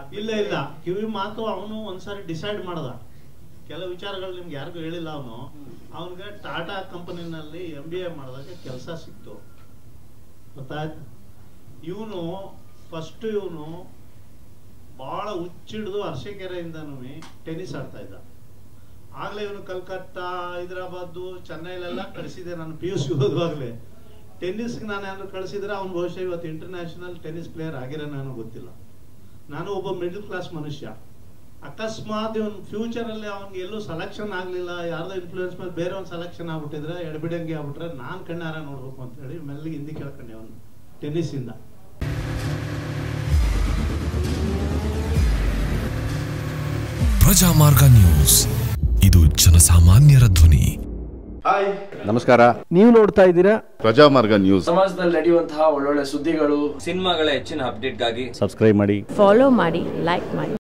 ಇಲ್ಲ ಇಲ್ಲ ಕಿವಿ ಮಾತು ಅವನು ಒಂದ್ಸಾರಿ ಡಿಸೈಡ್ ಮಾಡ್ದ ಕೆಲವು ವಿಚಾರಗಳು ನಿಮ್ಗೆ ಯಾರಿಗೂ ಹೇಳಿಲ್ಲ ಅವನು ಅವನಿಗೆ ಟಾಟಾ ಕಂಪನಿನಲ್ಲಿ ಎಂ ಬಿ ಎ ಮಾಡಿದಾಗ ಕೆಲಸ ಸಿಕ್ತು ಗೊತ್ತಾಯ್ತು ಇವನು ಫಸ್ಟ್ ಇವನು ಬಹಳ ಹುಚ್ಚಿಡ್ದು ಅರಸೀಕೆರೆಯಿಂದನೂ ಟೆನ್ನಿಸ್ ಆಡ್ತಾ ಇದ್ದ ಆಗ್ಲೇ ಇವನು ಕಲ್ಕತ್ತಾ ಹೈದರಾಬಾದ್ ಚೆನ್ನೈಲೆಲ್ಲ ಕಳಿಸಿದೆ ನಾನು ಪಿ ಯು ಸಿ ಓದುವಾಗಲೇ ಟೆನ್ನಿಸ್ಗೆ ನಾನು ಯಾರು ಕಳಿಸಿದ್ರೆ ಅವ್ನು ಬಹುಶಃ ಇವತ್ತು ಇಂಟರ್ನ್ಯಾಷನಲ್ ಟೆನ್ನಿಸ್ ಪ್ಲೇಯರ್ ಆಗಿರೋ ನನಗೆ ಗೊತ್ತಿಲ್ಲ ನಾನು ಒಬ್ಬ ಮಿಡಲ್ ಕ್ಲಾಸ್ ಮನುಷ್ಯ ಅಕಸ್ಮಾತ್ ಇವನ್ ಫ್ಯೂಚರ್ ಅಲ್ಲಿ ಅವನಿಗೆ ಎಲ್ಲೂ ಸೆಲೆಕ್ಷನ್ ಆಗ್ಲಿಲ್ಲ ಯಾರ್ದೋ ಇನ್ಫ್ಲೂಯೆನ್ಸ್ ಮೇಲೆ ಬೇರೆ ಒಂದು ಸೆಲೆಕ್ಷನ್ ಆಗ್ಬಿಟ್ಟಿದ್ರೆ ಎಡಬಿಡಂಗೆ ಆಗ್ಬಿಟ್ರೆ ನಾನ್ ಕಣ್ಣಾರ ನೋಡ್ಬೇಕು ಅಂತ ಹೇಳಿ ಮೆಲ್ಲಿಗೆ ಹಿಂದಿ ಕೇಳ್ಕೊಂಡೆ ಅವನು ಟೆನ್ನಿಸ್ ಇಂದ ಪ್ರಜಾಮಾರ್ಗ ನ್ಯೂಸ್ ಇದು ಜನಸಾಮಾನ್ಯರ ಧ್ವನಿ ಹಾಯ್ ನಮಸ್ಕಾರ ನೀವು ನೋಡ್ತಾ ಇದ್ದೀರಾ ಪ್ರಜಾಮಾರ್ಗ ನ್ಯೂಸ್ ಸಮಾಜದಲ್ಲಿ ನಡೆಯುವಂತಹ ಒಳ್ಳೊಳ್ಳೆ ಸುದ್ದಿಗಳು ಸಿನಿಮಾಗಳ ಹೆಚ್ಚಿನ ಅಪ್ಡೇಟ್ಗಾಗಿ ಸಬ್ಸ್ಕ್ರೈಬ್ ಮಾಡಿ ಫಾಲೋ ಮಾಡಿ ಲೈಕ್ ಮಾಡಿ